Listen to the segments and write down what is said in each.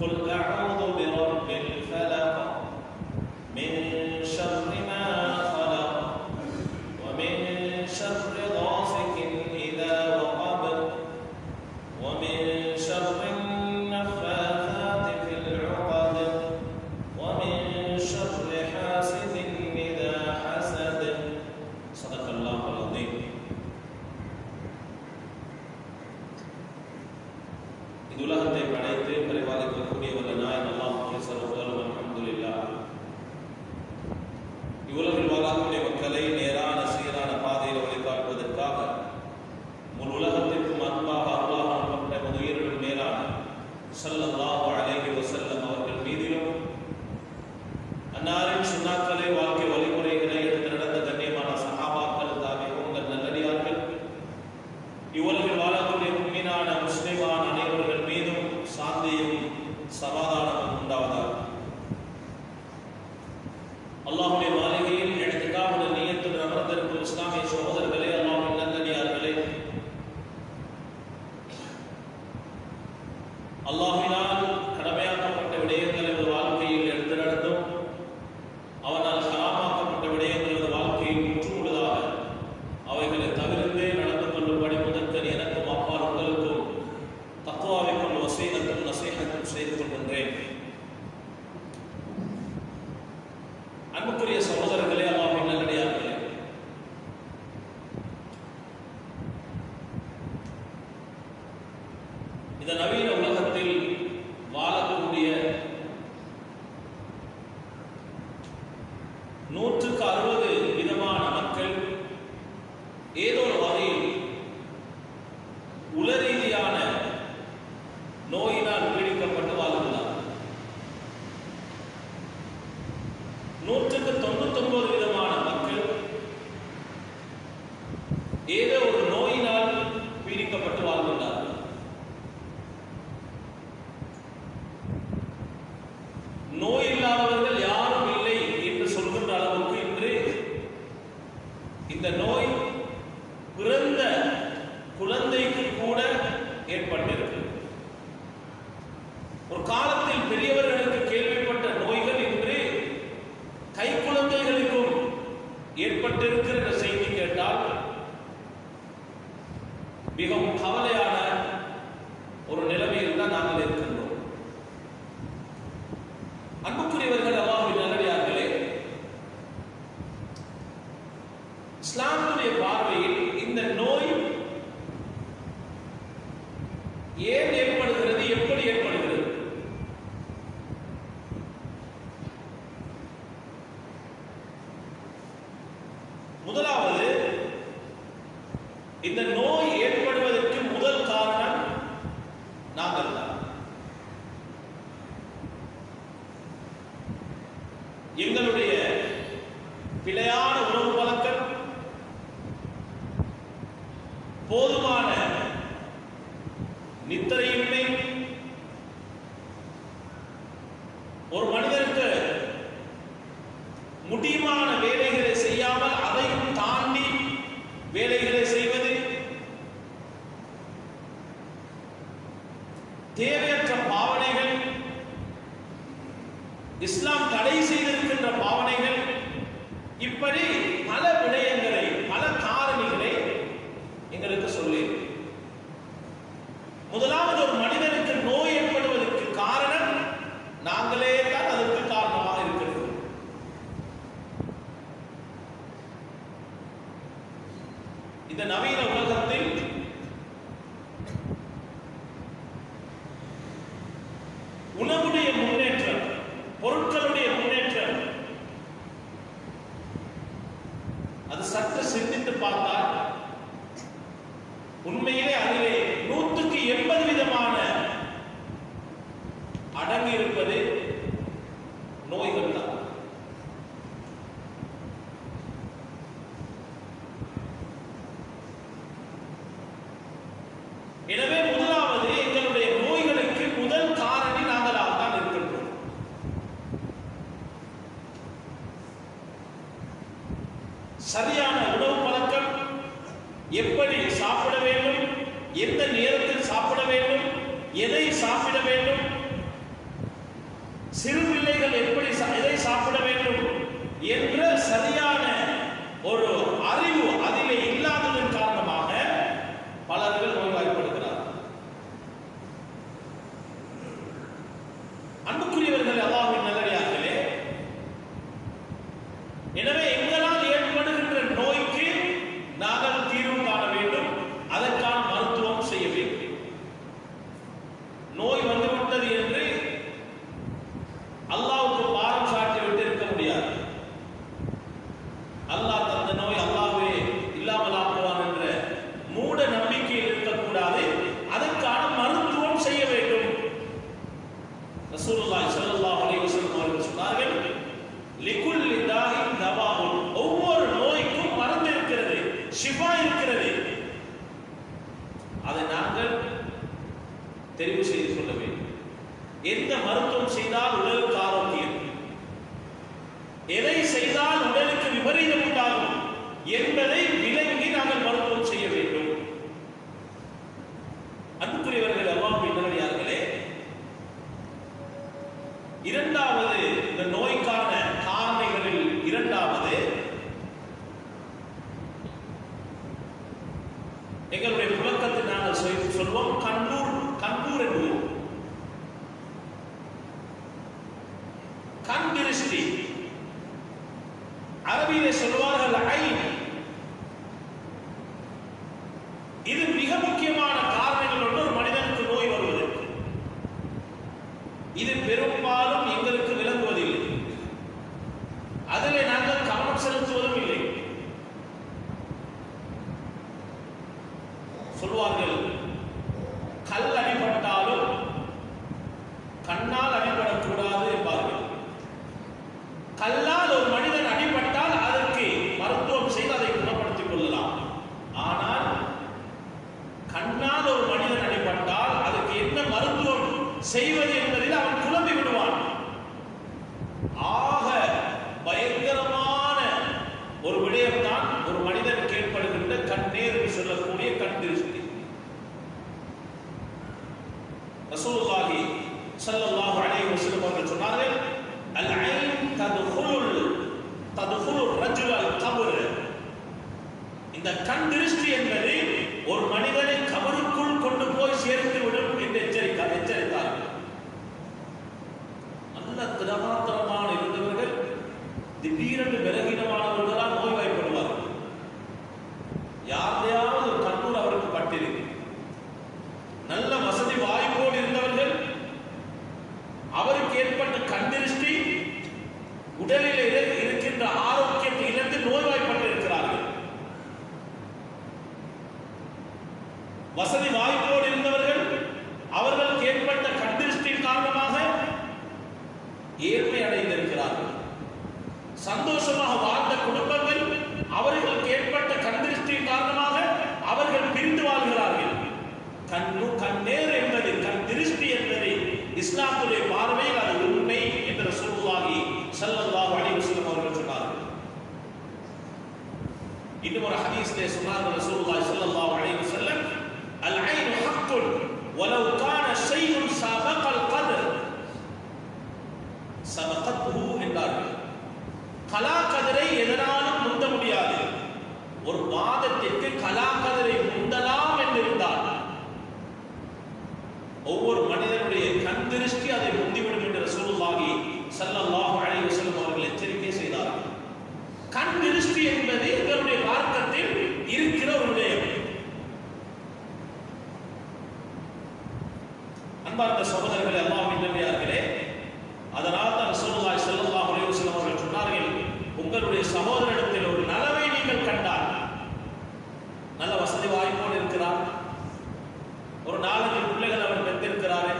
قل أعوذ برب الفلق من شر ما خلق ومن شر غاسق إذا وقب ومن شر النفاثات في العقد ومن شر حاسد إذا حسد صدق الله العظيم இது உலகத்தை படைத்து பரிபாலிக்கக்கூடிய வல்ல நாயன் அல்லாஹ் சர்வதலும் அல்ஹம்துலில்லாஹ் இவ்வுலகில் வாழக்கூடிய மக்களை நேரான சீரான பாதையில் வழிகாட்டுவதற்காக முன் உலகத்திற்கும் அன்பாக அல்லாஹ் அனுப்பப்பட்ட முதலீடுகள் மேலான ஸல்லல்லாஹு அலைஹி வஸல்லம் அவர்கள் மீதிலும் அன்னாரின் சுண்ணாக்களை வாழ்க்கை வழிமுறைகளை எடுத்து நடந்த கண்ணியமான சஹாபாக்கள் தாபிகள் நல்லடியார்கள் இவ்வுலகில் வாழக்கூடிய முன்மீனான முஸ்லிமான அனைவர்கள் மீதும் சாந்தியும் சமாதானமும் உண்டாவதாக அல்லாஹுடைய மாளிகையில் எடுத்துக்காவுடைய நீயத்துடன் அமர்ந்திருக்கும் இஸ்லாமிய சகோதரர்களே அல்லாஹின் நல்லடியார்களே அல்லாஹினால் கடமையாக்கப்பட்ட விடயங்கள் எனது வாழ்க்கையில் எடுத்து நடந்தும் அவனால் ஹராமாக்கப்பட்ட விடயங்கள் எனது வாழ்க்கையில் முற்றுமுழுதாக அவைகளை தவிர்த்து நடந்து கொள்ளும்படி முதற்கன் எனக்கும் அப்பால் உங்களுக்கும் தக்குவாவை கொண்டு வசீகத்தும் நசீகத்தும் செய்து கொள்கின்றேன் அன்புக்குரிய சகோதரர்களே அல்லாஹின் நல்லடியார்களே இந்த நவீன உலகத்தில் வாழக்கூடிய நூற்றுக்கு அறுபது விதமான மக்கள் ஏதோ ஒரு வகையில் உளரீதியான நோயினால் பீடிக்கப்பட்டு வாழ்கிறார் நூற்றுக்கு தொண்ணூத்தொன்பது விதமான மக்கள் ஏதோ ஒரு நோயினால் பீடிக்கப்பட்டு வாழ்கின்றார்கள் நோய் இல்லாதவர்கள் யாரும் இல்லை என்று சொல்கின்ற அளவுக்கு இன்று இந்த நோய் பிறந்த குழந்தைக்கு கூட ஏற்பட்டிருக்கு ஒரு காலத்தில் பெரியவர்களுக்கு கேள்விப்பட்ட நோய்கள் இன்று கை குழந்தைகளுக்கும் ஏற்பட்டிருக்கிற இந்த செய்தி கேட்டால் மிகவும் கவலையான ஒரு நிலைமையில் தான் நாங்கள் இருக்கின்றோம் அன்புக்குரியவர்கள் அல்லாஹின் நல்லடியார்களே இஸ்லாமுடைய பார்வையில் இந்த நோய் ஏன் ஏற்படுகிறது எப்படி ஏற்படுகிறது முதலாவது இந்த நோய் ஏற்படுவதற்கு முதல் காரணம் நாங்கள் தான் எங்களுடைய பிழையான உணவு பழக்கம் போதுமான நித்திரையின்மை ஒரு மனிதனுக்கு முடியுமான வேலைகளை செய்யாமல் அதையும் தாண்டி வேலைகளை செய்வது தேவையற்ற பாவனைகள் இஸ்லாம் தடை செய்திருக்கின்ற பாவனைகள் இப்படி பல விடயங்களை பல காரணிகளை எங்களுக்கு சொல்லி முதலாவது ஒரு மனிதனுக்கு நோய் ஏற்படுவதற்கு காரணம் நாங்களே தான் அதற்கு காரணமாக இருக்கிறது இந்த நவீன உலகத்தில் உணவுடைய முன்னேற்றம் பொருட்களுடைய முன்னேற்றம் சிறு பிள்ளைகள் எப்படி சா- எதை சாப்பிட வேண்டும் என்ற சரியான ஒரு அறிவு அதிலே இல்லாததன் காரணமாக பலர்கள் நோய்வாய்ப்படுகிறார் அன்புக்குரியவர்கள் அல்லாஹ்வின் நல்லடியார்களே எனவே எங்களால் ஏற்படுகின்ற நோய்க்கு நாங்கள் தீர்வு காண வேண்டும் அதற்கான மருத்துவம் செய்ய வேண்டும் நோய் வந்துவிட்டது என்று அல்லாஹ்வுக்கு பாரம் சாட்டி விட்டு இருக்க முடியாது அல்லாஹ் தந்த நோய் அல்லாஹ்வே இல்லாமல் ஆக்குவான் என்ற மூட நம்பிக்கையில் இருக்கக்கூடாது அதற்கான மருத்துவம் செய்ய வேண்டும் ரசூலுல்லாஹி ஸல்லல்லாஹு அலைஹி வஸல்லம் அவர்கள் சொன்னார்கள் லிகுல்லி தாஇன் தவாஉன் ஒவ்வொரு நோய்க்கும் மருந்து இருக்கிறது ஷிஃபா இருக்கிறது அதை நாங்கள் தெரிவு செய்து கொள்ள வேண்டும் எந்த மருத்துவம் செய்தால் உடலுக்கு ஆரோக்கியம் எதை செய்தால் உடலுக்கு விபரீதம் உண்டாகும் என்பதை விளங்கி நாங்கள் மருத்துவம் செய்ய வேண்டும் அன்புக்குரியவர்கள் அல்லாஹ்வின் நல்லடியார்களே இரண்டாவது இந்த நோய்க்கான காரணிகளில் இரண்டாவது எங்களுடைய புழக்கத்தில் நாங்கள் சொல்- சொல்வோம் கண்ணூர் கண்ணூர் என்போம் கண் திருஷ்டி அரபியிலே சொல்வார்கள் ஐன் இது மிக முக்கியமான காரணங்கள் ஒன்று ஒரு மனிதனுக்கு நோய் வருவதற்கு இது பெரும்பாலும் எங்களுக்கு விளங்குவதில்லை அதிலே நாங்கள் கவனம் செலுத்துவதும் இல்லை சொல்வார்கள் கல் அடிபட்டாலும் கண்ணால் அடிபடக்கூடாது என்பார்கள் கல்லால் ஒரு மனிதன் அடிபட்டால் அதற்கு மருத்துவம் செய்து அதை குணப்படுத்திக் கொள்ளலாம் ஆனால் கண்ணால் ஒரு மனிதன் அடிபட்டால் அதுக்கு என்ன மருத்துவம் செய்வது என்பதில் அவன் குழம்பி விடுவான் ஆக பயங்கரமான ஒரு விடயம்தான் ஒரு மனிதனுக்கு ஏற்படுகின்ற கண்ணேர் என்று சொல்லக்கூடிய கண் திருஷ்டி ரசூலுல்லாஹி ஸல்லல்லாஹு அலைஹி வஸல்லம் அவர்கள் சொன்னார்கள் அல் ஐன் ததுகுலுல் ததுகுலுர் ரஜுல் அல் கபர் இந்த கண் திருஷ்டி என்பது ஒரு மனிதனை கபருக்குள் கொண்டு போய் சேர்த்து விடும் என்று எச்சரித்தார் எச்சரித்தார்கள் நல்ல திடமாத்திரமான இருந்தவர்கள் திடீரென்று பலகீனமானவர்களால் நோய்வாய்ப்படுவார்கள் யாரையாவது ஒரு கண்ணூர் அவருக்கு பட்டிருக்கு நல்ல வசதி வாய்ப்போடு இருந்தவர்கள் அவருக்கு ஏற்பட்ட கண்திருஷ்டி உடலில் இரு- இருக்கின்ற ஆரோக்கியத்தை இழந்து நோய்வாய்ப்பட்டு இருக்கிறார்கள் வசதி வாய்ப்போடு இருந்தவர்கள் அவர்களுக்கு ஏற்பட்ட கண்திருஷ்டியின் காரணமாக ஏழ்மை அடைந்திருக்கிறார்கள் சந்தோஷமாக வாழ்ந்த குடும்பங்கள் அவர்களுக்கு ஏற்பட்ட கண்திருஷ்டியின் காரணமாக அவர்கள் பிரிந்து வாழ்கிறார்கள் கண்ணு கண்ணேர் என்பது கண் திருஷ்டி என்பது இஸ்லாத்துடைய பார்வையில் அது உண்மை என்று ரசூலுல்லாஹி ஸல்லல்லாஹு அலைஹி வஸல்லம் அவர்கள் சொன்னார்கள் இன்னும் ஒரு ஹதீஸ்லே சொன்னார்கள் ரசூலுல்லாஹி ஸல்லல்லாஹு அலைஹி வஸல்லம் அல் ஐனு ஹக்குன் ولو كان شيء سابق القدر சபகத்ஹு என்றார்கள் கலா கதிரை எதனாலும் முந்த முடியாது ஒரு வாதத்திற்கு கலா கதிரை முந்தலாம் என்று இருந்தால் ஒவ்வொரு மனிதனுடைய கண் திருஷ்டி அதை முந்திவிடும் என்று ரசூலுல்லாஹி ஸல்லல்லாஹு அலைஹி வஸல்லம் அவர்கள் எச்சரிக்கை செய்தார்கள் கண் திருஷ்டி என்பது எங்களுடைய மார்க்கத்தில் இருக்கிற ஒரு விடயம் அன்பார்ந்த சகோதரர்களே அல்லாஹ்வின் நல்லடியார்களே அதனால் தான் ரசூலுல்லாஹி ஸல்லல்லாஹு அலைஹி வஸல்லம் அவர்கள் சொன்னார்கள் உங்களுடைய சகோதரனிடத்தில் ஒரு நலவை நீங்கள் கண்டால் நல்ல வசதி வாய்ப்போடு இருக்கிறார் ஒரு நாலஞ்சு பிள்ளைகள் அவர் பெற்றிருக்கிறாரு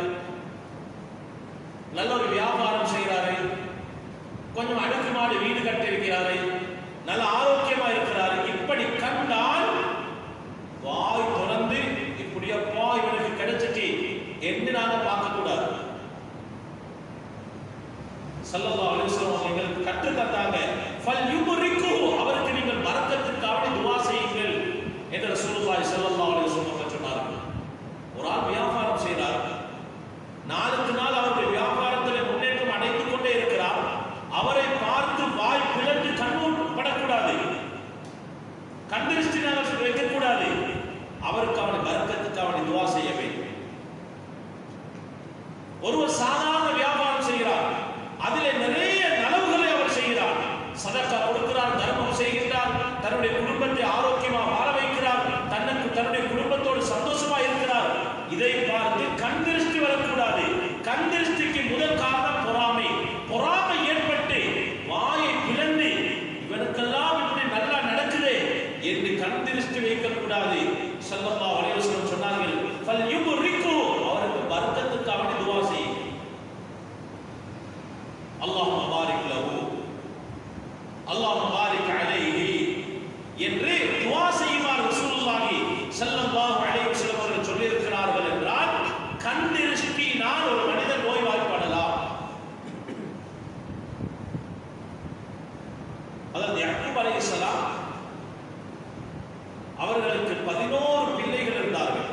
நல்ல ஒரு வியாபாரம் செய்கிறாரு கொஞ்சம் அடுக்குமாடி வீடு கட்டியிருக்கிறாரு நல்ல ஆரோக்கியமா இருக்கிறாரு இப்படி கண்டால் வாய் திறந்து இப்படியப்பா இவனுக்கு கிடைச்சிட்டு என்று நாங்க பார்க்க கூடாது சல்லல்லாஹு அலைஹி வஸல்லம் எங்களுக்கு கற்று தந்தாங்க ஃபல் யுபரிக்கு அவருக்கு நீங்கள் மறக்கத்துக்காக துஆ செய்யுங்கள் என்று ரசூலுல்லாஹி ஸல்லல்லாஹு அலைஹி வஸல்லம் சொன்னார்கள் ஒரு ஆள் வியாபாரம் செய்கிறார் நாளுக்கு நாள் அவருடைய வியாபாரத்தில் முன்னேற்றம் அடைந்து கண் திருஷ்டிக்கு முதல் காரணம் பொறாமை பொறாமை ஏற்பட்டு வாயை பிளந்து இவனுக்கெல்லாம் இப்படி நல்லா நடக்குதே என்று கண் திருஷ்டி வைக்கக்கூடாது ஸல்லல்லாஹு அலைஹி வஸல்லம் சொன்னார்கள் ஃபல் யுபரிக்கு அவருக்கு பரக்கத்துக்கு அவனை துவா செய்யுங்க அல்லாஹ் பாரிக் லஹு அல்லாஹ் பாரிக் அலைஹி என்று துவா செய்யுமாறு ரசூலுல்லாஹி ஸல்லல்லாஹு அலைஹி வஸல்லம் அவர்கள் சொல்லி இருக்கிறார்கள் என்றால் கண் திருஷ்டியினால் ஒரு மனிதன் நோய்வாய்ப்படலாம் அதாவது யாக்கூப் அலைஹிஸ்ஸலாம் அவர்களுக்கு பதினோரு பிள்ளைகள் இருந்தார்கள்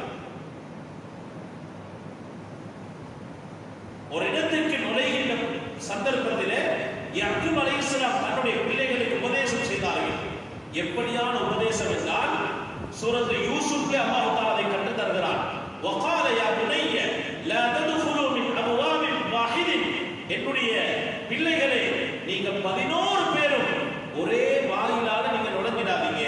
ஒரு இடத்திற்கு நுழைகின்ற சந்தர்ப்பத்திலே யாக்கூப் அலைஹிஸ்ஸலாம் தன்னுடைய பிள்ளைகளுக்கு உபதேசம் செய்தார்கள் எப்படியான உபதேசம் என்றால் சூரத் யூசுஃப்ல அல்லாஹ் தஆலா அதை கற்று தருகிறான் وقال يا بني لا تدخلوا من ابواب واحد என்னுடைய பிள்ளைகளே நீங்க 11 பேரும் ஒரே வாயிலால நீங்க நுழைஞ்சிடாதீங்க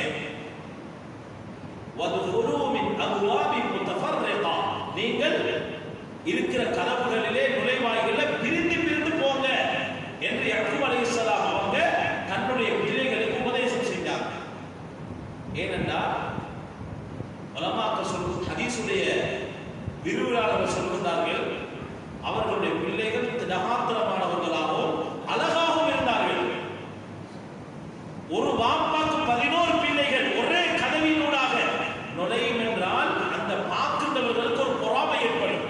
وادخلوا من ابواب متفرقه நீங்கள் இருக்கிற கதவுகளிலே நுழைவாயில்ல பிரிந்து பிரிந்து போங்க என்று யாக்கூப் அலைஹிஸ்ஸலாம் அவங்க தன்னுடைய பிள்ளைகளுக்கு உபதேசம் செஞ்சாங்க ஏனென்றால் உலமாக்க சொல் ஹதீஸுடைய விரிவுரையாளர்கள் சொல்கின்றார்கள் அவர்களுடைய பிள்ளைகள் திடகாத்திரமானவர்களாகவும் அழகாகவும் இருந்தார்கள் ஒரு வாப்பாக்கு பதினோரு பிள்ளைகள் ஒரே கதவினூடாக நுழையும் என்றால் அந்த பார்க்கின்றவர்களுக்கு ஒரு பொறாமை ஏற்படும்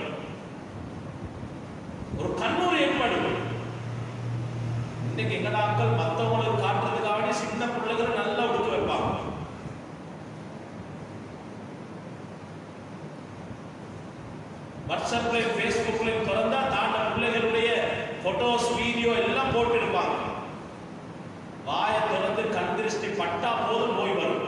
ஒரு கண்ணூர் ஏற்படும் இன்னைக்கு எங்கட ஆட்கள் மற்றவங்களுக்கு காட்டுறதுக்காக வேண்டி சின்ன பிள்ளைகளை நல்லா உடுக்க வைப்பாங்க வாட்ஸ்அப்லையும் ஃபேஸ்புக்லையும் திறந்தா தாண்ட பிள்ளைகளுடைய போட்டோஸ் வீடியோ எல்லாம் போட்டு இருப்பாங்க வாயை திறந்து கண் திருஷ்டி பட்டா போதும் நோய் வரும்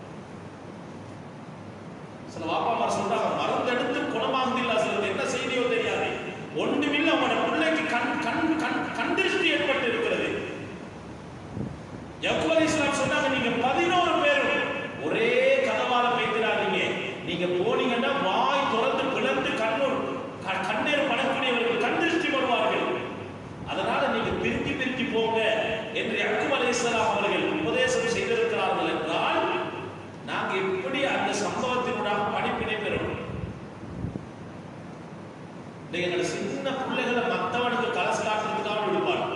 சில வாப்பாமார் சொல்றாங்க மருந்தெடுத்து குணமாகுதில்ல சிலது என்ன செய்தியோ தெரியாது ஒன்றுமில்ல அவனோட பிள்ளைக்கு கண் கண் கண் கண் திருஷ்டி ஏற்பட்டு இருக்கிறது யக்கூப் அலைஹிஸ்ஸலாம் சொன்னாங்க நீங்க பதினோரு பேரும் ஒரே கதவால பேசிடாதீங்க நீங்க போனீங்கன்னா வாய் திறந்து பிளந்து கண்ணூர் க- கண்ணீர் படக்கூடியவர்கள் கண் திருஷ்டி வருவார்கள் அதனால நீங்க பிரித்து பிரித்து போங்க என்று யக்கூப் அலைஹிஸ்ஸலாம் அவர்கள் உபதேசம் செய்திருக்கிறார்கள் என்றால் நாங்க எப்படி அந்த சம்பவத்தினூடாக படிப்பினை பெறணும் இன்னைக்கு எங்களோட சின்ன பிள்ளைகளை மத்தவனுக்கு கலசு காட்டுறதுக்காக விடுவாங்க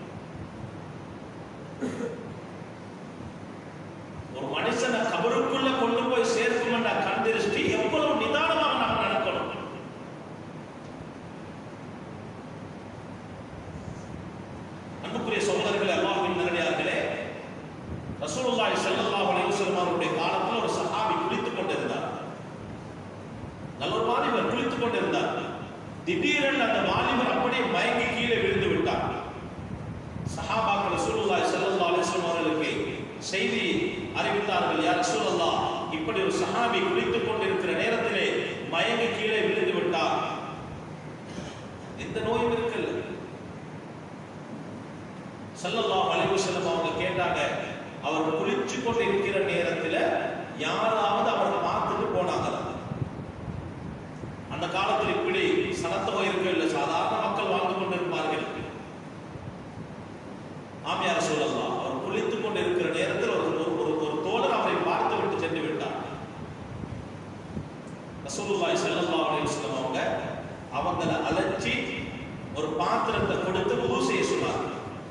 ஒரு மனுஷனை கபருக்குள்ள கொண்டு போய் சேர்க்குமென்ற கண் திருஷ்டி எவ்வளவு நிதானமாக நாம் நடக்கணும் அன்புக்குரிய சகோதரர்களே அல்லாஹ்வின் நல்லடியார்களே ரசூலுல்லாஹி ஸல்லல்லாஹு அலைஹி வஸல்லம் அவருடைய காலத்தில் ஒரு சஹாபி குளித்துக் கொண்டிருந்தார் நல்ல ஒரு வாலிபர் குளித்துக் கொண்டிருந்தார் திடீரென அந்த வாலிபர் அப்படியே மயங்கி கீழே விழுந்து விட்டார் சஹாபாக்கள் ரசூலுல்லாஹி ஸல்லல்லாஹு அலைஹி வஸல்லம் அவர்களுக்கு செய்தி அறிவித்தார்கள் யா ரசூலல்லாஹ் இப்படி ஒரு சஹாபி குளித்துக் கொண்டிருக்கிற நேரத்திலே மயங்கி கீழே விழுந்து விட்டார் எந்த நோயும் இருக்குல்ல ஸல்லல்லாஹு அலைஹி வஸல்லம் அவங்க கேட்டாங்க அவர் குளிச்சு கொண்டு இருக்கிற நேரத்துல யாராவது அவரை பார்த்துட்டு போனாங்களா அந்த காலத்தில் இப்படி சனத்தகம் இருக்கவில்லை சாதாரண மக்கள் வாழ்ந்து கொண்டிருப்பார்கள் ஆமியார் சொல்லலாம் அவர் குளித்துக் கொண்டு இருக்கிற நேரத்தில் ஒரு ஒரு- ஒரு ஒரு தோழர் அவரை பார்த்து விட்டு சென்று விட்டார் ரசூலுல்லாஹி ஸல்லல்லாஹு அலைஹி வஸல்லம் அவங்க அவங்கள அழைச்சி ஒரு பாத்திரத்தை கொடுத்து உது செய்ய சொன்னார்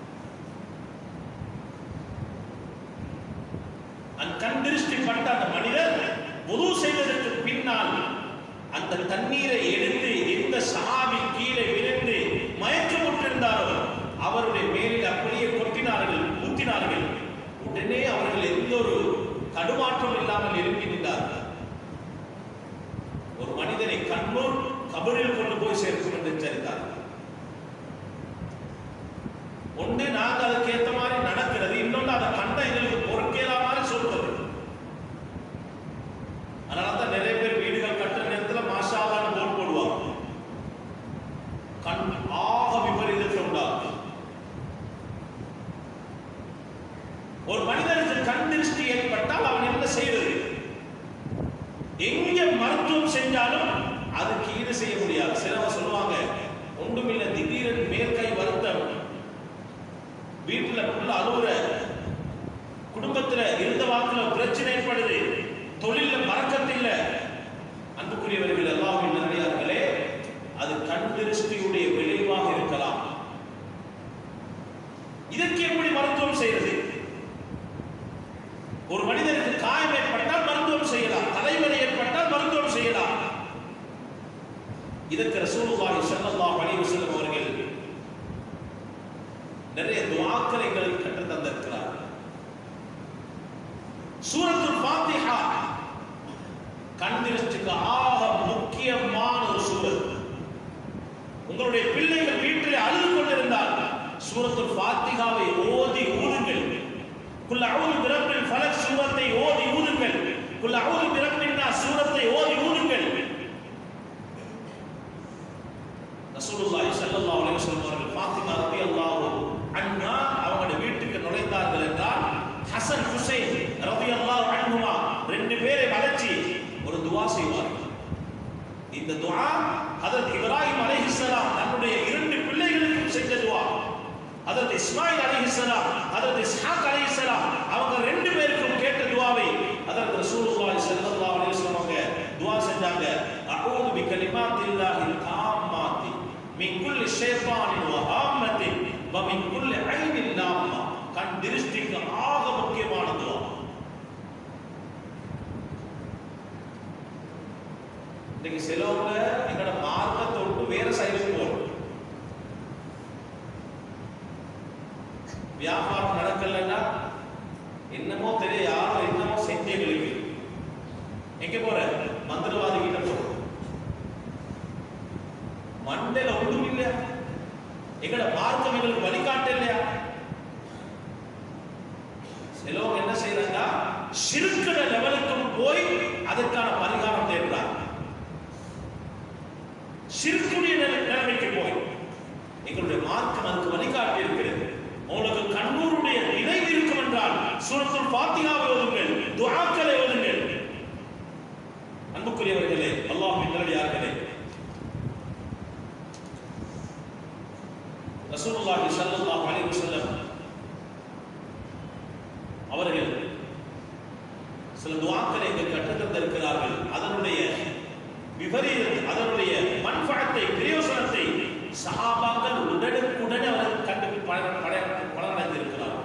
அந்த கண் திருஷ்டி பட்ட அந்த மனிதர் உது செய்ததற்கு பின்னால் அந்த தண்ணீரை எடுத்து எந்த சஹாபி கீழே விழுந்து மயக்கமுற்றிருந்தாரோ அவருடைய மேலில் அப்படியே கொட்டினார்கள் ஊத்தினார்கள் உடனே அவர்கள் எந்த ஒரு தடுமாற்றம் இல்லாமல் எழுப்பி நின்றார்கள் ஒரு மனிதனை கண்ணூர் கபரில் கொண்டு போய் சேர்க்கும் என்று எச்சரித்தார்கள் ஒன்று நாங்க அதுக்கு ஏத்த மாதிரி நடக்கிறது இன்னொன்று அதை கண்ட எங்களுக்கு பொறுக்கேலா மாதிரி சொல்றது அதனால தான் நிறைய பேர் வீடுகள் கட்டுற நேரத்துல மாஷாவான்னு போர்டு போடுவாங்க கண் ஆக விபரீதத்தை உண்டாகும் ஒரு மனிதனுக்கு கண் திருஷ்டி ஏற்பட்டால் அவன் என்ன செய்வது எங்க மருத்துவம் செஞ்சாலும் அதுக்கு ஈடு செய்ய முடியாது சிலவங்க சொல்லுவாங்க உங்க புள்ள அழுகுற குடும்பத்துல இருந்த வாக்குல பிரச்சனை ஏற்படுது தொழில மறக்கத்தில்ல அன்புக்குரியவர்கள் அல்லாஹ்வின் நல்லடியார்களே அது கண் திருஷ்டியுடைய விளைவாக இருக்கலாம் இதற்கு எப்படி மருத்துவம் செய்யறது ஒரு மனிதனுக்கு காயம் ஏற்பட்டால் மருத்துவம் செய்யலாம் தலைவலி ஏற்பட்டால் மருத்துவம் செய்யலாம் இதற்கு ரசூலுல்லாஹி ஸல்லல்லாஹு அலைஹி வஸல்லம் அவர்கள் நிறைய துஆக்களை எங்களுக்கு கற்றுத் தந்திருக்கிறார் சூரத்துல் ஃபாத்திஹா கண் திருஷ்டிக்கு ஆக முக்கியமான ஒரு சூரத் உங்களுடைய பிள்ளைகள் வீட்டில் அழுது கொண்டிருந்தால் சூரத்துல் ஃபாத்திஹாவை ஓதி ஊதுங்கள் குல் அவுது பிரப்பில் ஃபலக் சூரத்தை ஓதி ஊதுங்கள் குல் அவுது பிரப்பின் சூரத்தை ஓதி ஊதுங்கள் ரசூலுல்லாஹி ஸல்லல்லாஹு அலைஹி வஸல்லம் அவர்கள் ஃபாத்திமா ரலியல்லாஹு அன்ஹா அவங்களுடைய வீட்டுக்கு நுழைந்தார்கள் என்றால் ஹசன் ஹுசைன் ரலியல்லாஹு அன்ஹுமா ரெண்டு பேரை அழைச்சி ஒரு துஆ செய்வார்கள் இந்த துஆ ஹஜரத் இப்ராஹிம் அலைஹிஸ்ஸலாம் தன்னுடைய இரண்டு பிள்ளைகளுக்கும் செஞ்ச துஆ ஹஜரத் இஸ்மாயில் அலைஹிஸ்ஸலாம் ஹஜரத் இஸ்ஹாக் அலைஹிஸ்ஸலாம் அவங்க ரெண்டு பேருக்கும் கேட்ட துஆவை ஹஜரத் ரசூலுல்லாஹி ஸல்லல்லாஹு அலைஹி வஸல்லம் அவங்க துஆ செஞ்சாங்க அஊது பிகலிமாத்தில்லாஹி தாம்மாத்தி மின் குல்லி ஷைத்தானின் வ ஹாம்மத்தின் வ மின் குல்லி ஐனின் லாம்மா கண் திருஷ்டிக்கு ஆக முக்கியமான துஆ இன்னைக்கு சிலவங்க எங்களோட மார்க்கத்தை விட்டு வேற சைடுக்கு போறோம் வியாபாரம் நடக்கலன்னா என்னமோ தெரிய யாரோ என்னமோ செஞ்சே எங்களுக்கு எங்க போற மந்திரவாதி கிட்ட போற மண்டையில ஒன்றும் இல்லையா எங்களோட மார்க்கம் எங்களுக்கு வழிகாட்ட இல்லையா சிலவங்க என்ன செய்யறாங்க சிறுக்கிற லெவலுக்கும் போய் அதற்கான பரிகாரம் தேடுறாங்க சிறுக்குடைய நிலைமைக்கு போய் எங்களுடைய மார்க்கம் அதுக்கு வழிகாட்டி இருக்கிறது உங்களுக்கு கண்ணூருடைய நினைவு இருக்கும் என்றால் சூரத்துல் பாத்திகாவை ஓதுங்கள் துஆக்களை ஓதுங்கள் அன்புக்குரியவர்களே அல்லாஹ்வின் நல்லடியார்களே ரசூலுல்லாஹி ஸல்லல்லாஹு அலைஹி வஸல்லம் அவர்கள் சில துஆக்களை எங்களுக்கு கற்றுத் தந்திருக்கிறார்கள் அதனுடைய விபரீதத்தை அதனுடைய மன்ஃபஅத்தை பிரயோசனத்தை சஹாபாக்கள் உடனுக்குடன் அவர்கள் கண்டு பலன் பலன் பலனடைந்திருக்கிறார்கள்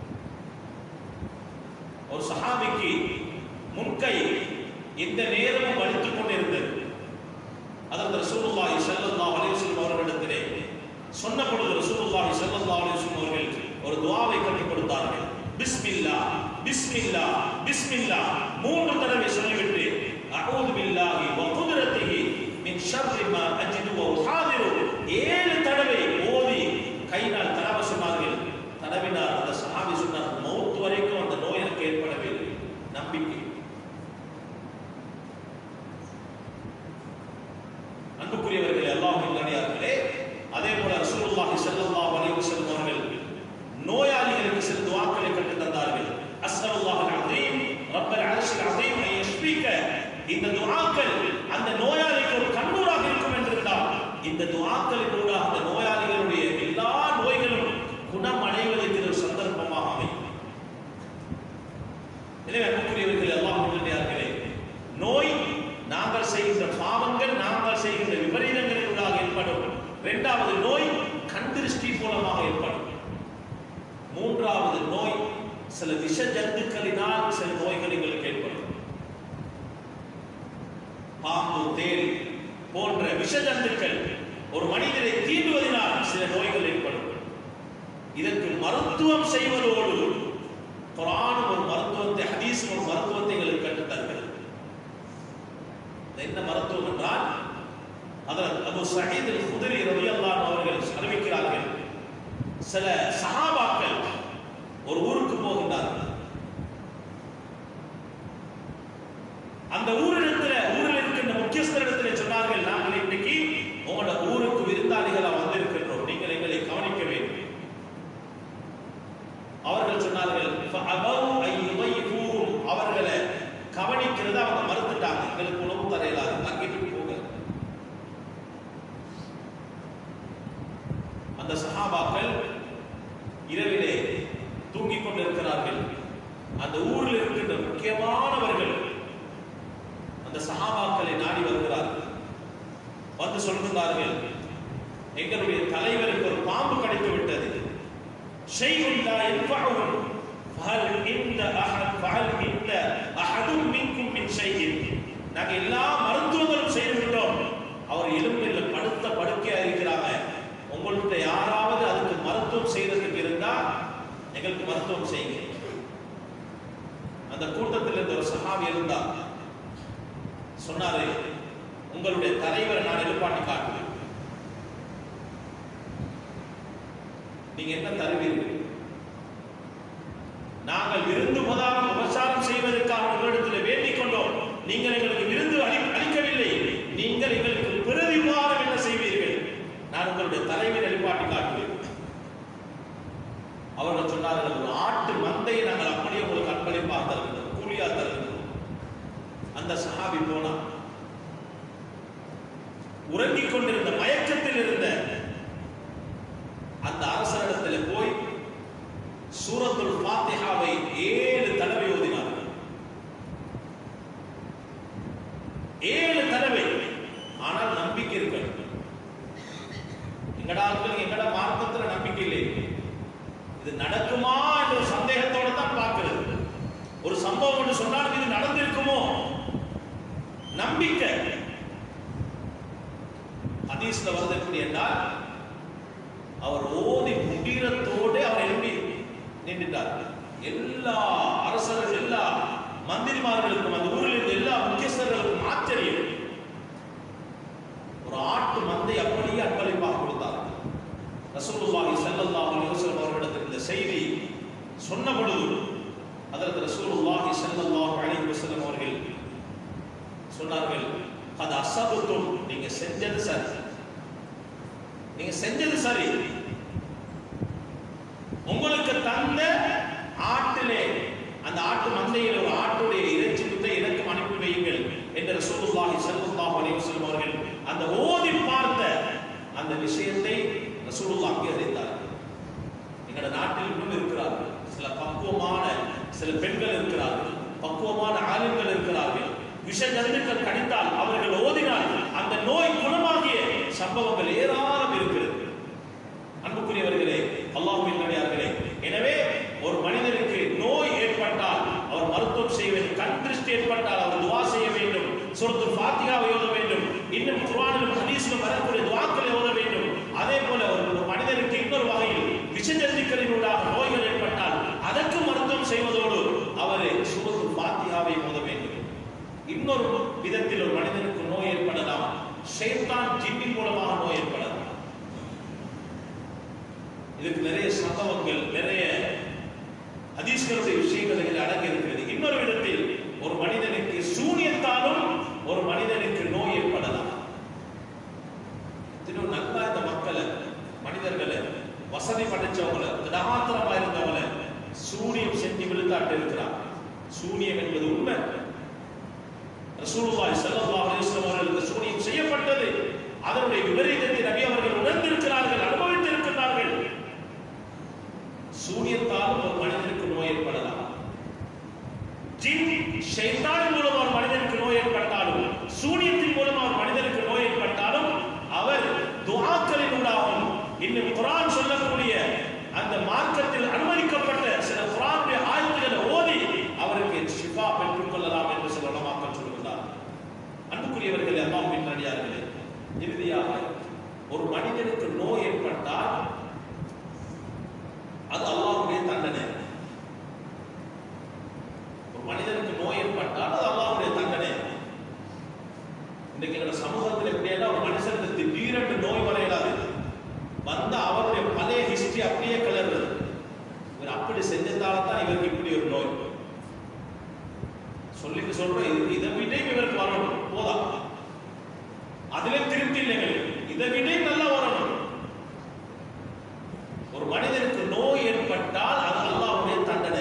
ஒரு சஹாபிக்கு முன்கை எந்த நேரமும் வலித்துக் கொண்டிருந்தது அதற்கு ரசூலுல்லாஹி ஸல்லல்லாஹு அலைஹி வஸல்லம் அவர்களிடத்திலே சொன்ன பொழுது ரசூலுல்லாஹி ஸல்லல்லாஹு அலைஹி வஸல்லம் அவர்கள் ஒரு துஆவை கற்றுக் கொடுத்தார்கள் பிஸ்மில்லா பிஸ்மில்லா பிஸ்மில்லா மூன்று தடவை சொல்லிவிட்டு அஊது பில்லாஹி வ குத்ரத்திஹி மின் ஷர்ரி மா அஜிது வ உஹாதிரு ஏழு தடவை ஓதி கையினால் தரவசமார்கள் தடவினார் அந்த சஹாபி சொன்னார் மௌத் வரைக்கும் அந்த நோய் எனக்கு ஏற்படவில்லை நம்பிக்கை அன்புக்குரியவர்களே அல்லாஹ்வின் நல்லடியார்களே அதே போல ரசூலுல்லாஹி ஸல்லல்லாஹு அலைஹி வஸல்லம் அவர்கள் நோயாளிகளுக்கு சில துஆக்களை கற்றுத் தந்தார்கள் அஸ்ஸலுல்லாஹு அல்-அஸீம் ரப்பல் அர்ஷில் அஸீம் ஐ யஷ்பிக இந்த துஆக்கள் அந்த நோயாளிக்கு ஒரு கண்ணூராக இருக்கும் என்றிருந்தால் இந்த துஆக்களின் ஊடாக அந்த நோயாளிகளுடைய எல்லா நோய்களும் குணம் அடைவதற்கு ஒரு சந்தர்ப்பமாக அமையும் எனவே அன்புக்குரியவர்கள் எல்லாம் நல்லடியார்களே நோய் நாங்கள் செய்கின்ற பாவங்கள் நாங்கள் செய்கின்ற விபரீதங்களினூடாக ஏற்படும் இரண்டாவது நோய் கண் திருஷ்டி மூலமாக ஏற்படும் மூன்றாவது நோய் சில விஷ ஜந்துக்களினால் சில நோய்கள் எங்களுக்கு ஏற்படும் பாம்பு தேல் போன்ற விஷ ஜந்துக்கள் ஒரு மனிதரை தீண்டுவதனால் சில நோய்கள் ஏற்படும் இதற்கு மருத்துவம் செய்வதோடு குரான் ஒரு மருத்துவத்தை ஹதீஸ் ஒரு மருத்துவத்தை எங்களுக்கு கற்றுத் தருகிறது என்ன மருத்துவம் என்றால் அதில் அபு சயீத் அல் குதிரி ரலியல்லாஹு அவர்கள் அறிவிக்கிறார்கள் சில சஹாபாக்கள் ஒரு ஊருக்கு போகின்றார்கள் அந்த ஊரிடத்துல ஊரில் இருக்கின்ற முக்கியஸ்தரிடத்திலே சொன்னார்கள் நாங்கள் இன்னைக்கு உங்களோட ஊருக்கு விருந்தாளிகளா வந்திருக்கின்றோம் நீங்கள் எங்களை கவனிக்க வேண்டும் அவர்கள் சொன்னார்கள் فَأَبَوْا أَن يُضَيِّفُوهُمْ அவர்களை கவனிக்கிறத அவங்க மறுத்துட்டாங்க எங்களுக்கு உணவு தரையிலாது தங்கிட்டு போங்க அந்த சஹாபாக்கள் இரவிலே தூங்கிக் கொண்டிருக்கிறார்கள் அந்த ஊரில் இருக்கின்ற முக்கியமானவர்கள் அந்த சஹாபாக்களை நாடி வருகிறார்கள் வந்து சொல்கிறார்கள் எங்களுடைய தலைவருக்கு ஒரு பாம்பு கிடைத்து விட்டது ஷைஉன் லா யன்ஃபஉஹும் ஃபஹல் இந்த அஹத் ஃபஹல் இந்த அஹதும் மின்கும் மின் ஷைஇன் நாங்க எல்லா மருத்துவங்களும் செய்து விட்டோம் அவர் எலும்பில் படுத்த படுக்கையா இருக்கிறாங்க உங்கள்கிட்ட யாராவது அதுக்கு மருத்துவம் செய்யறதுக்கு இருந்தா எங்களுக்கு மருத்துவம் செய்யுங்க அந்த கூட்டத்தில் இருந்த ஒரு சஹாபி இருந்தா சொன்னாரு உங்களுடைய தலைவரை நான் எழுப்பாட்டி காட்டுவேன் நீங்க என்ன தருவீர்கள் நாங்கள் விருந்து பதாரம் உபசாரம் செய்வதற்காக உங்களிடத்தில் வேண்டிக் கொண்டோம் நீங்கள் எங்களுக்கு விருந்து அளி அளிக்கவில்லை நீங்கள் எங்களுக்கு பிறவி உபகாரம் என்ன செய்வீர்கள் நான் உங்களுடைய தலைவர் எழுப்பாட்டி காட்டுவேன் அவர்கள் சொன்னார்கள் ஒரு ஆட்டு மந்தையை நாங்கள் அப்படியே உங்களுக்கு அன்பளிப்பாக தருகின்றோம் கூலியா தருகின்றோம் அந்த சஹாபி போனா உறங்கிக் கொண்டிருந்த மயக்கத்தில் இருந்த அந்த அரசரிடத்தில் போய் சூரத்துல் ஃபாத்திஹாவை ஏழு தடவை ஓதினார்கள் ஏழு தடவை ஆனால் நம்பிக்கை இருக்கணும் எங்கடா ஆட்கள் எங்கடா மார்க்கத்துல நம்பிக்கை இல்லை இது நடக்குமா என்ற ஒரு சந்தேகத்தோட தான் பார்க்கிறது ஒரு சம்பவம் என்று சொன்னால் இது நடந்திருக்குமோ நம்பிக்கை ஹதீஸ்ல வருது எப்படி என்றால் அவர் ஓதி முடிகிறத்தோடு அவர் எழுப்பி நின்றுட்டார் எல்லா அரசர்கள் எல்லா மந்திரிமார்களுக்கும் அந்த ஊரில் இருந்த எல்லா முக்கியஸ்தர்களுக்கும் ஆச்சரியம் ஒரு ஆட்டு மந்தை அப்படியே அன்பளிப்பாக கொடுத்தார் ரசூலுல்லாஹி ஸல்லல்லாஹு அலைஹி வஸல்லம் அவர்களிடத்தில் இந்த செய்தி சொன்ன பொழுது அதற்கு ரசூலுல்லாஹி ஸல்லல்லாஹு அலைஹி வஸல்லம் அவர்கள் சொன்னார்கள் அது அசபத்தும் நீங்க செஞ்சது சரி நீங்க செஞ்சது சரி உங்களுக்கு தந்த ஆட்டிலே அந்த ஆட்டு மந்தையில் ஒரு ஆட்டுடைய இறைச்சி முத்தை எனக்கும் அனுப்பி வையுங்கள் என்று ரசூலுல்லாஹி ஸல்லல்லாஹு அலைஹி வஸல்லம் அவர்கள் அந்த ஓதி பார்த்த அந்த விஷயத்தை ரசூலுல்லாஹ் அங்கீகரித்தார்கள் எங்களோட நாட்டில் இன்னும் இருக்கிறார்கள் சில பக்குவமான சில பெண்கள் இருக்கிறார்கள் பக்குவமான ஆளுங்கள் இருக்கிறார்கள் விஷ ஜந்துக்கள் கடித்தால் அவர்கள் ஓதினால் அந்த நோய் குணமாகிய சம்பவங்கள் ஏராளம் இருக்கிறது அன்புக்குரியவர்களே அல்லாஹ்வின் நடிகார்களே எனவே ஒரு மனிதனுக்கு நோய் ஏற்பட்டால் அவர் மருத்துவம் செய்ய வேண்டும் கண் திருஷ்டி ஏற்பட்டால் அவர் துவா செய்ய வேண்டும் சூரத்துல் ஃபாத்திஹாவை ஓத வேண்டும் இன்னும் குர்ஆனிலும் ஹதீஸிலும் வரக்கூடிய துவாக்களை ஓத வேண்டும் அதே போல ஒரு ஒரு மனிதனுக்கு இன்னொரு வகையில் விஷஜந்திகளினூடாக நோய்கள் ஏற்பட்டால் அதற்கு மருத்துவம் செய்வதோடு அவர் சூரத்துல் ஃபாத்திஹாவை ஓத வேண்டும் இன்னொரு விதத்தில் ஒரு மனிதனுக்கு நோய் ஏற்படலாம் ஷைத்தான் ஜின்னின் மூலமாக நோய் ஏற்படலாம் இதுக்கு நிறைய சம்பவங்கள் நிறைய ஹதீஸ்களுடைய விஷயங்கள் இதில் அடங்கி இருக்கிறது இன்னொரு விதத்தில் ஒரு மனிதனுக்கு சூனியத்தாலும் ஒரு மனிதனுக்கு நோய் ஏற்படலாம் இன்னும் நல்லா இந்த மக்களை மனிதர்களை வசதி படைச்சவங்களை திடமாத்திரமா இருந்தவங்களை சூனியம் செஞ்சு விழுத்தாட்டு இருக்கிறார் சூனியம் என்பது உண்மை ரசூலுல்லாஹி ஸல்லல்லாஹு அலைஹி வஸல்லம் அவர்களுக்கு சூனியம் செய்யப்பட்டது அதனுடைய விபரீதத்தை நபி அவர்கள் உணர்ந்திருக்கிறார்கள் அனுபவித்திருக்கிறார்கள் சூனியத்தால் ஒரு மனிதனுக்கு நோய் ஏற்படலாம் ஜின் ஷைத்தான் மூலம் ஒரு மனிதனுக்கு நோய் ஏற்பட்டாலும் சூனியத்தின் மூலம் ஒரு மனிதனுக்கு நோய் ஏற்பட்டாலும் அவர் துஆக்களின் ஊடாகவும் இன்னும் குர்ஆன் சொல்லக்கூடிய அந்த மார்க்கத்தில் அனுமதிக்கப்பட்ட சில குர்ஆனுடைய ஆயத்துகளை ஓதி அவருக்கு ஷிஃபா பெற்றுக் கொள்ளலாம் என்று சில உலமாக்கள் சொல்லுகிறார் அன்புக்குரியவர்களே அல்லாஹ்வின் நடிகார்களே இறுதியாக ஒரு மனிதனுக்கு நோய் ஏற்பட்டால் அது அல்லாஹ்வுடைய தண்டனை ஒரு மனிதனுக்கு நோய் ஏற்பட்டால் அது அல்லாஹ்வுடைய தண்டனை இன்னைக்கு எங்க சமூகத்தில் எப்படியா ஒரு மனுஷனுக்கு திடீரென்று நோய் வரையலாது வந்த அவருடைய பழைய ஹிஸ்டரி அப்படியே கிளறுறது இவர் அப்படி செஞ்சதால தான் இவருக்கு இப்படி ஒரு நோய் சொல்லிட்டு சொல்றோம் இது இதை விட இவருக்கு வரணும் போதா அதிலே திருப்தி இல்லைங்க இதை விட நல்லா வரணும் ஒரு மனிதனுக்கு நோய் ஏற்பட்டால் அது அல்லாஹ்வுடைய தண்டனை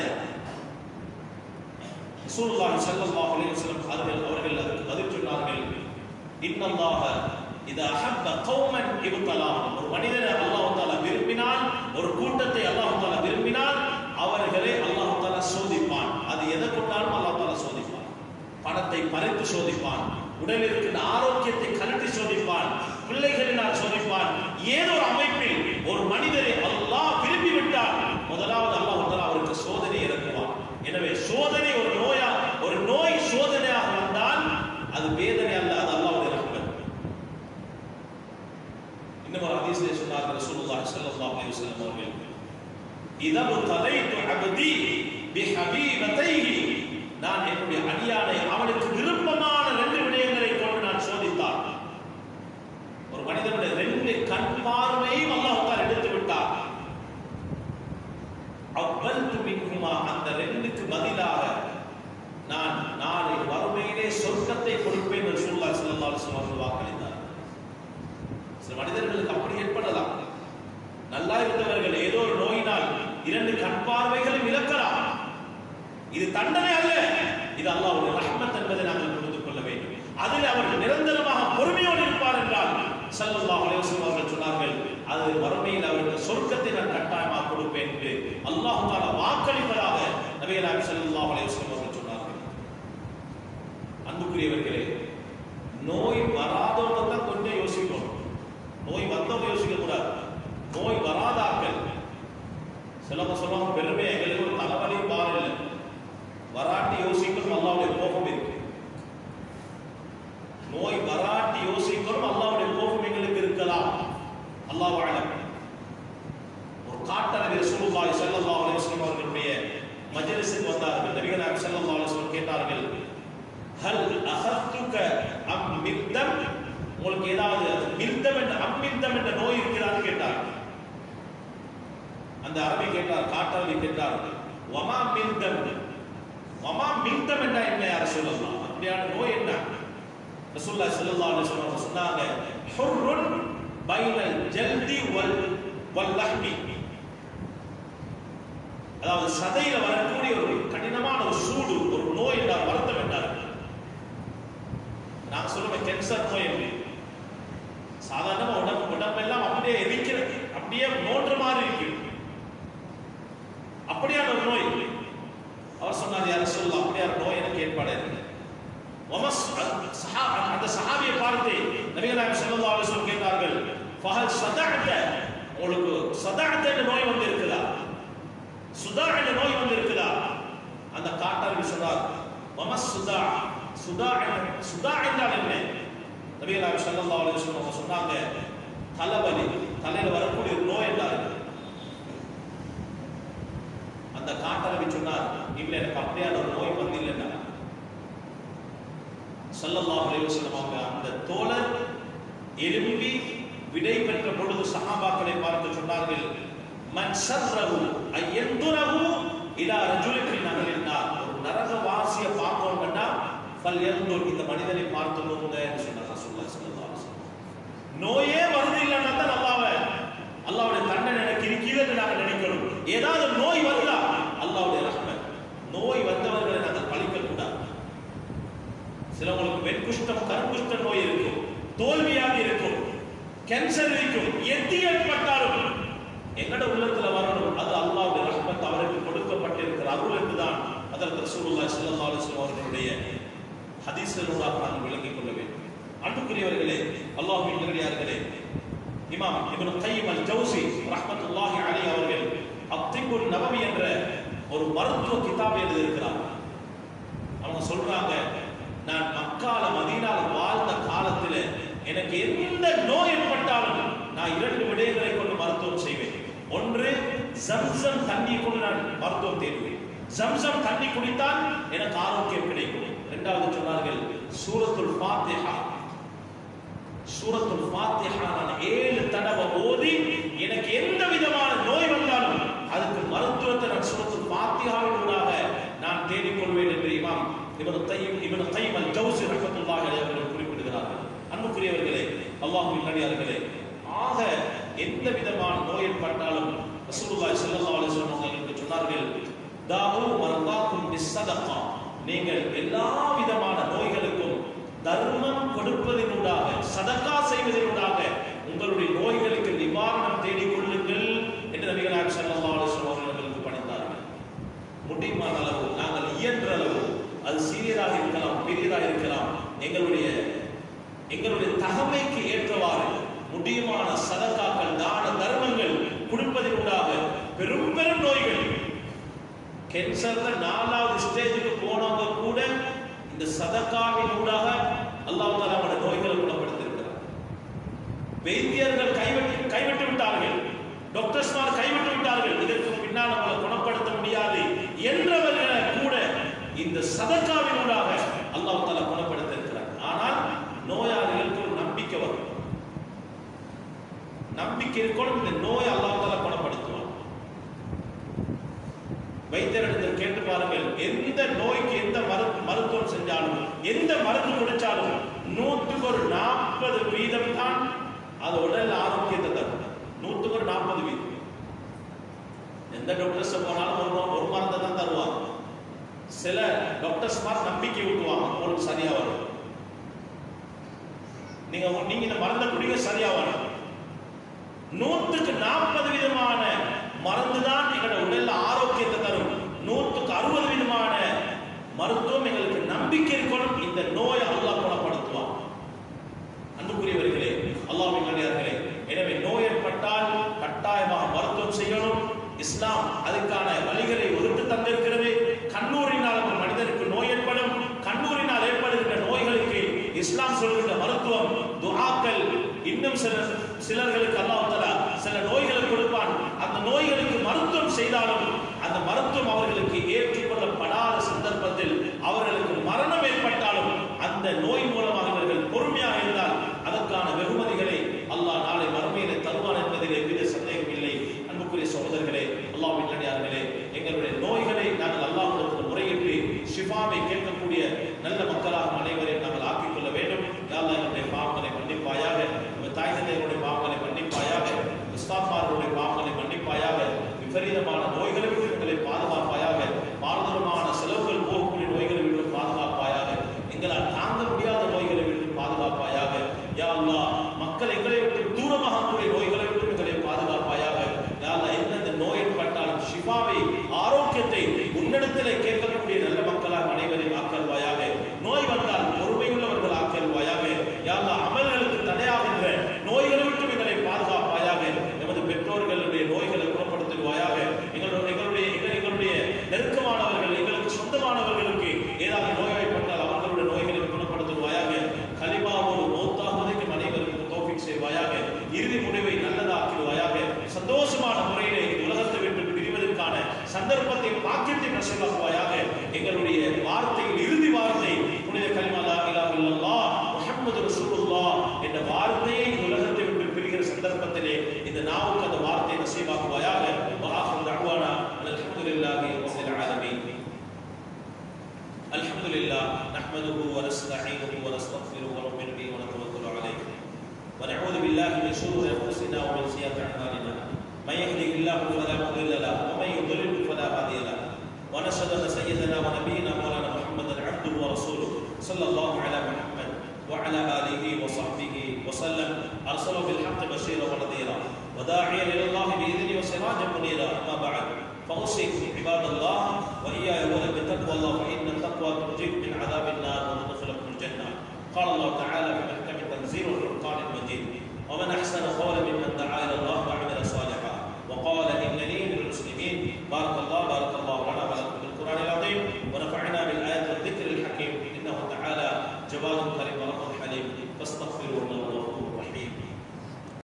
ரசூலுல்லாஹி ஸல்லல்லாஹு அலைஹி வஸல்லம் அவர்கள் அவர்கள் அதற்கு பதில் சொன்னார்கள் இன்னல்லாஹ இத அஹப்ப கௌமன் இப்தலாஹும் ஒரு மனிதனை அல்லாஹ் தஆலா விரும்பினால் ஒரு கூட்டத்தை அல்லாஹ் தஆலா விரும்பினால் அவர்களை அல்லாஹ் தாலா சோதிப்பான் அது எதை கொண்டாலும் அல்லாஹ் தாலா சோதிப்பான் பணத்தை பறித்து சோதிப்பான் உடலில் இருக்கின்ற ஆரோக்கியத்தை கலட்டி சோதிப்பான் பிள்ளைகளினால் சோதிப்பான் ஏதோ ஒரு அமைப்பில் ஒரு மனிதரை அல்லாஹ் விரும்பி விட்டால் முதலாவது அல்லாஹ் தாலா அவருக்கு சோதனை இறக்குவான் எனவே சோதனை ஒரு நோயா ஒரு நோய் சோதனையாக வந்தால் அது வேதனை அல்ல அது அல்லாஹ்வுடைய ரஹ்மத் இன்னும் ஒரு ஹதீஸிலே சொன்னார்கள் ரசூலுல்லாஹி ஸல்லல்லாஹு அலைஹி வஸல்லம் அவர்கள் இதபு தலைத்து அபதி பிஹபீபத்தைஹி நான் என்னுடைய அடியானை அவனுக்கு விருப்பமான ரெண்டு விடயங்களை கொண்டு நான் சோதித்தான் ஒரு மனிதனுடைய ரெண்டு கண் பார்வையும் அல்லாஹ் தான் எடுத்து விட்டார் அவ்வல்து மின்ஹுமா அந்த ரெண்டுக்கு பதிலாக நான் நாளை வறுமையிலே சொர்க்கத்தை கொடுப்பேன் என்று சொல்லா ஸல்லல்லாஹு அலைஹி வஸல்லம் அவர்கள் வாக்களித்தார் சில மனிதர்களுக்கு அப்படி ஏற்படலாம் நல்லா இருந்தவர்கள் ஏதோ ஒரு நோயினால் இரண்டு கண் பார்வைகளும் இழக்கலாம் இது தண்டனை அல்ல இது அல்லாஹ்வுடைய ரஹ்மத் என்பதை நாங்கள் புரிந்து கொள்ள வேண்டும் அதில் அவர் நிரந்தரமாக பொறுமையோடு இருப்பார் என்றால் ஸல்லல்லாஹு அலைஹி வஸல்லம் அவர்கள் சொன்னார்கள் அது வறுமையில் அவருக்கு சொர்க்கத்தை நான் கட்டாயமாக கொடுப்பேன் என்று அல்லாஹ் தஆலா வாக்களிப்பதாக நபிகளார் ஸல்லல்லாஹு அலைஹி வஸல்லம் அவர்கள் சொன்னார்கள் அன்புக்குரியவர்களே நோய் வராதவங்க தான் கொஞ்சம் யோசிக்கணும் நோய் வந்தவங்க யோசிக்க கூடாது நோய் வராதாக்கள் சிலவங்க சொல்லுவாங்க பெருமை எங்களுக்கு ஒரு தலைவலி பார் இல்லை வராட்டி யோசிக்கணும் அல்லாவுடைய கோபம் இருக்கு நோய் வராட்டி யோசிக்கணும் அல்லாவுடைய கோபம் எங்களுக்கு இருக்கலாம் அல்லாஹ் வாழம் ஒரு காட்டரவி ரசூலுல்லாஹி ஸல்லல்லாஹு அலைஹி வஸல்லம் அவர்களுடைய மஜ்லிஸுக்கு வந்தார்கள் நபிகள் நாயகம் ஸல்லல்லாஹு அலைஹி வஸல்லம் கேட்டார்கள் ஹல் அஹத்துக அம் மித்தம் உங்களுக்கு ஏதாவது மித்தம் என்ற அம்மித்தம் என்ற நோய் இருக்கிறான்னு கேட்டார் அந்த அரபி கேட்டார் காட்டரவி கேட்டார் வமா மித்தம் வமா மித்தம் என்றா என்ன யார் சொல்லலாம் அப்படியான நோய் என்ன ரசூலுல்லாஹி ஸல்லல்லாஹு அலைஹி வஸல்லம் சொன்னாங்க ஹுர்ருன் பைனல் ஜல்தி வல் வல் லஹ்மி அதாவது சதையில வரக்கூடிய ஒரு கடினமான ஒரு சூடு ஒரு நோய் என்றால் வருத்தம் என்றார் நான் சொல்லுவேன் கேன்சர் நோய் என்று சாதாரணமா உடம்பு உடம்பெல்லாம் அப்படியே எரிக்கிற அப்படியே நோன்ற மாதிரி இருக்கு அப்படியான ஒரு நோய் அவர் சொன்னார் யார சொல்லலாம் அப்படியான நோய் எனக்கு ஏற்பாடு இருக்கு ஒமஸ் அந்த சஹாபியை பார்த்து நபிகள் நாயகம் ஸல்லல்லாஹு அலைஹி வஸல்லம் கேட்டார்கள் ஃபஹல் சதஅத உங்களுக்கு சதஅத என்ற நோய் வந்து இருக்குதா சுதா என்ற நோய் வந்து இருக்குதா அந்த காட்டாளி சொன்னார் ஒமஸ் சுதா சுதா சுதா என்றால் என்ன நபிகள் நாயகம் ஸல்லல்லாஹு அலைஹி வஸல்லம் அவங்க சொன்னாங்க தலைவலி தலையில வரக்கூடிய ஒரு நோய் என்றார் அந்த காட்டாளி சொன்னார் இல்ல எனக்கு அப்படியான ஒரு நோய் வந்து இல்லைன்னா ஸல்லல்லாஹு அலைஹி வஸல்லம் அவங்க அந்த தோழர் எழும்பி விடை பெற்ற பொழுது சஹாபாக்களை பார்த்து சொன்னார்கள் மன் சர்ரஹு ஐயந்துரஹு இலா ரஜுலின் நகலினார் ஒரு நரகவாசியை பார்க்கணும்னா ஃபல் யந்துர் இந்த மனிதனை பார்த்து நோங்க என்று சொன்னார் ரசூலுல்லாஹி ஸல்லல்லாஹு அலைஹி வஸல்லம் நோயே வருது இல்லைன்னா தான் அல்லாஹ்வை அல்லாஹ்வுடைய தண்டனை எனக்கு இருக்கிறது நாங்கள் நினைக்கணும் ஏதாவது நோய் வருதா அல்லாஹ்வுடைய ரஹ்மத் நோய் வந்தவர்களை நாங்கள் பழிக்க கூடாது சிலவங்களுக்கு வெண்குஷ்டம் கருங்குஷ்ட நோய் இருக்கும் தோல்வியாக இருக்கும் கேன்சர் இருக்கும் எத்தி ஏற்பட்டாலும் எங்கட உள்ளத்துல வரணும் அது அல்லாஹ்வுடைய ரஹ்மத் அவருக்கு கொடுக்கப்பட்டிருக்கிற அருள் என்றுதான் அதற்கு ரசூலுல்லாஹி ஸல்லல்லாஹு அலைஹி வஸல்லம் அவர்களுடைய ஹதீஸ்களூடாக நாம் விளங்கிக் கொள்ள வேண்டும் அன்புக்குரியவர்களே அல்லாஹ்வின் நல்லடியார்களே இமாம் இப்னு கையம் அல் ஜௌசி ரஹ்மத்துல்லாஹி அலைஹி அவர்கள் அத்திபுல் நபவி என்ற ஒரு மருத்துவ கிதாப் எழுதியிருக்கிறார் அவங்க சொல்றாங்க நான் மக்கால மதீனால வாழ்ந்த காலத்தில் எனக்கு எந்த நோய் ஏற்பட்டாலும் நான் இரண்டு விடயங்களை கொண்டு மருத்துவம் செய்வேன் ஒன்று ஜம்சம் தண்ணி கொண்டு நான் மருத்துவம் தேடுவேன் ஜம்சம் தண்ணி குடித்தால் எனக்கு ஆரோக்கியம் கிடைக்கும் இரண்டாவது சொன்னார்கள் சூரத்துல் ஃபாத்திஹா சூரத்துல் ஃபாத்திஹா நான் ஏழு தடவை ஓதி எனக்கு எந்த விதமான நோய் வந்தாலும் அதுக்கு மருத்துவத்தை நான் சூரத்துல் ஃபாத்திஹாவின் ஊடாக நான் தேடிக்கொள்வேன் என்று இமாம் இவன் தையும் இவன் தையும் அல் ஜவுசி ரஹமத்துல்லாஹி அலைஹி அவர்கள் குறிப்பிடுகிறார்கள் அன்புக்குரியவர்களே அல்லாஹ்வின் நல்லடியார்களே ஆக எந்த விதமான நோய் ஏற்பட்டாலும் ரசூலுல்லாஹி ஸல்லல்லாஹு அலைஹி வஸல்லம் அவர்கள் சொன்னார்கள் தாவு மர்தாக்கும் பிஸ்ஸதகா நீங்கள் எல்லா விதமான நோய்களுக்கும் தர்மம் கொடுப்பதினூடாக சதக்கா செய்வதனூடாக உங்களுடைய நோய்களுக்கு நிவாரணம் தேடிக் கொள்ளுங்கள் என்று நபிகள் நாயகம் ஸல்லல்லாஹு அலைஹி வஸல்லம் அவர்களுக்கு பணித்தார்கள் கேன்சர்ல நாலாவது ஸ்டேஜுக்கு போனவங்க கூட இந்த சதக்காவின் ஊடாக அல்லாஹ் தாலா அவங்களோட நோய்களை குணப்படுத்தியிருக்கிறார் வைத்தியர்கள் கைவிட்டு கைவிட்டு விட்டார்கள் டாக்டர்ஸ்மார் கைவிட்டு விட்டார்கள் இதற்கு பின்னால் நம்மளை குணப்படுத்த முடியாது என்றவர்களை கூட இந்த சதக்காவின் ஊடாக அல்லாஹ் தாலா குணப்படுத்த இருக்கிறார் ஆனால் நோயாளிகளுக்கு ஒரு நம்பிக்கை வரும் நம்பிக்கை இருக்கணும் இந்த நோய் அல்லாஹ் தாலா குணப்படுத்துவார் வைத்தியரிடத்தில் கேட்டு பாருங்கள் எந்த நோய்க்கு எந்த மருந்து மருத்துவம் செஞ்சாலும் எந்த மருந்து குடிச்சாலும் நூற்றுக்கு ஒரு நாற்பது வீதம் தான் அது உடல் ஆரோக்கியத்தை தரும் நூற்றுக்கு ஒரு நாற்பது வீதம் எந்த டாக்டர்ஸ் போனாலும் ஒரு ஒரு மருந்தை தான் தருவாங்க சில டாக்டர்ஸ் மாதிரி நம்பிக்கை ஊட்டுவாங்க உங்களுக்கு சரியா வரும் நீங்க நீங்க இந்த மருந்தை குடிங்க சரியா வரும் நூற்றுக்கு நாற்பது விதமான மருந்து தான் எங்களோட உடல்ல ஆரோக்கியத்தை தரும் நூற்றுக்கு அறுபது விதமான மருத்துவம் எங்களுக்கு நம்பிக்கை இருக்கணும் இந்த நோயை அல்லாஹ் குணப்படுத்துவான் அன்புக்குரியவர்களே அல்லாஹ் நல்லே எனவே நோய் ஏற்பட்டால் கட்டாயமாக மருத்துவம் செய்யணும் இஸ்லாம் அதுக்கான வழிகளை ஒதுக்கு தந்திருக்கிறது கண்ணூரினால் ஒரு மனிதனுக்கு நோய் ஏற்படும் கண்ணூரினால் ஏற்படுகின்ற நோய்களுக்கு இஸ்லாம் சொல்கின்ற மருத்துவம் துஆக்கள் இன்னும் சில சிலர்களுக்கு அல்லாஹ் தஆலா சில நோய்களை கொடுப்பான் அந்த நோய்களுக்கு மருத்துவம் செய்தாலும் அந்த மருத்துவம் அவர்களுக்கு ஏற்றுக்கொள்ளப்படாத சந்தர்ப்பத்தில் அவர்களுக்கு மரணம் ஏற்பட்டாலும் அந்த நோய் மூலமாக இவர்கள் பொறுமையாக இருந்தால் அதற்கான வெகுமதிகளை அல்லாஹ் நாளை மறுமையிலே தருவான் என்பதிலே எவ்வித சந்தேகம் இல்லை அன்புக்குரிய சகோதரர்களே அல்லாஹ்வின் நல்லடியார்களே எங்களுடைய நோய்களை நாங்கள் அல்லாஹ்விடத்தில் முறையிட்டு ஷிஃபாவை கேட்கக்கூடிய நல்ல மக்களாக அனைவரையும் நாங்கள் ஆக்கிக் கொள்ள வேண்டும் யாழ்லா எங்களுடைய பாவங்களை மன்னிப்பாயாக உங்கள் தாய் தந்தையருடைய பாவங்களை மன்னிப்பாயாக உஸ்தாத்மார்களுடைய பாவங்களை மன்னிப்பாயாக விபரீதமான நோய்களை விட்டு எங்களை பாதுகாப்பாயாக பாரதூரமான செலவுகள் போகக்கூடிய நோய்களை விட்டு பாதுகாப்பாயாக எங்களால் தாங்க முடியாத நோய்களை விட்டு பாதுகாப்பாயாக யா அல்லாஹ் மக்கள் எங்களை விட்டு தூரமாகக்கூடிய நோய்களை விட்டு எங்களை பாதுகாப்பாயாக யா அல்லாஹ் எந்தெந்த நோய் ஏற்பட்டாலும் ஷிஃபாவை ஆரோக்கியத்தை உன்னிடத்திலே கேட்கக்கூடிய நல்ல மக்களாக அனைவரையும் ஆக்கல்வாயாக நோய் வந்தால் பொறுமையுள்ளவர்கள் ஆக்கல்வாயாக யா அல்லாஹ் அமல்களுக்கு தடையாகின்ற நோய்களை விட்டு எங்களை பாதுகாப்பாயாக எமது பெற்றோர்களுடைய நோய்களை குணப்படுத்துவாயாக எங்களுடைய எங்களுடைய எங்கள் எங்களுடைய நெருக்கமானவர்கள் எங்களுக்கு சொந்தமானவர்களுக்கு ஏதாவது நோய்வாய்ப்பட்டால் அவர்களுடைய நோய்களை குணப்படுத்துவாயாக கலிமாவோடு மௌத்தாகுவதற்கு அனைவருக்கும் தோஃபிக் செய்வாயாக இறுதி முடிவை நல்லதாக்கிடுவாயாக சந்தோஷமான முறையிலே இந்த உலகத்தை விட்டு பிரிவதற்கான சந்தர்ப்பத்தை பாக்கியத்தை நசைவாக்குவாயாக எங்களுடைய வார்த்தையில் இறுதி வார்த்தை புனித கலிமா லா இலாஹ இல்லல்லாஹ் முஹம்மது ரசூலுல்லாஹ் என்ற வார்த்தையை இந்த உலகத்தை விட்டு பிரிகிற சந்தர்ப்பத்திலே இந்த நாவுக்கு அந்த வார்த்தையை நசைவாக்குவாயாக வஆஹிரு தஅவானா அல்ஹம்துலில்லாஹி ரப்பில் ஆலமீன் الحمد لله نحمده ونستعينه ونستغفره ونؤمن به ونتوكل عليه ونعوذ بالله من شرور انفسنا ومن سيئات اعمالنا من يهده الله فلا مضل له ومن يضلل فلا هادي له ونشهد ان سيدنا ونبينا مولانا محمدا عبده ورسوله صلى الله على محمد وعلى اله وصحبه وسلم ارسله بالحق بشيرا ونذيرا وداعيا الى الله باذنه وسراجا منيرا اما بعد فاوصيكم عباد الله واياكم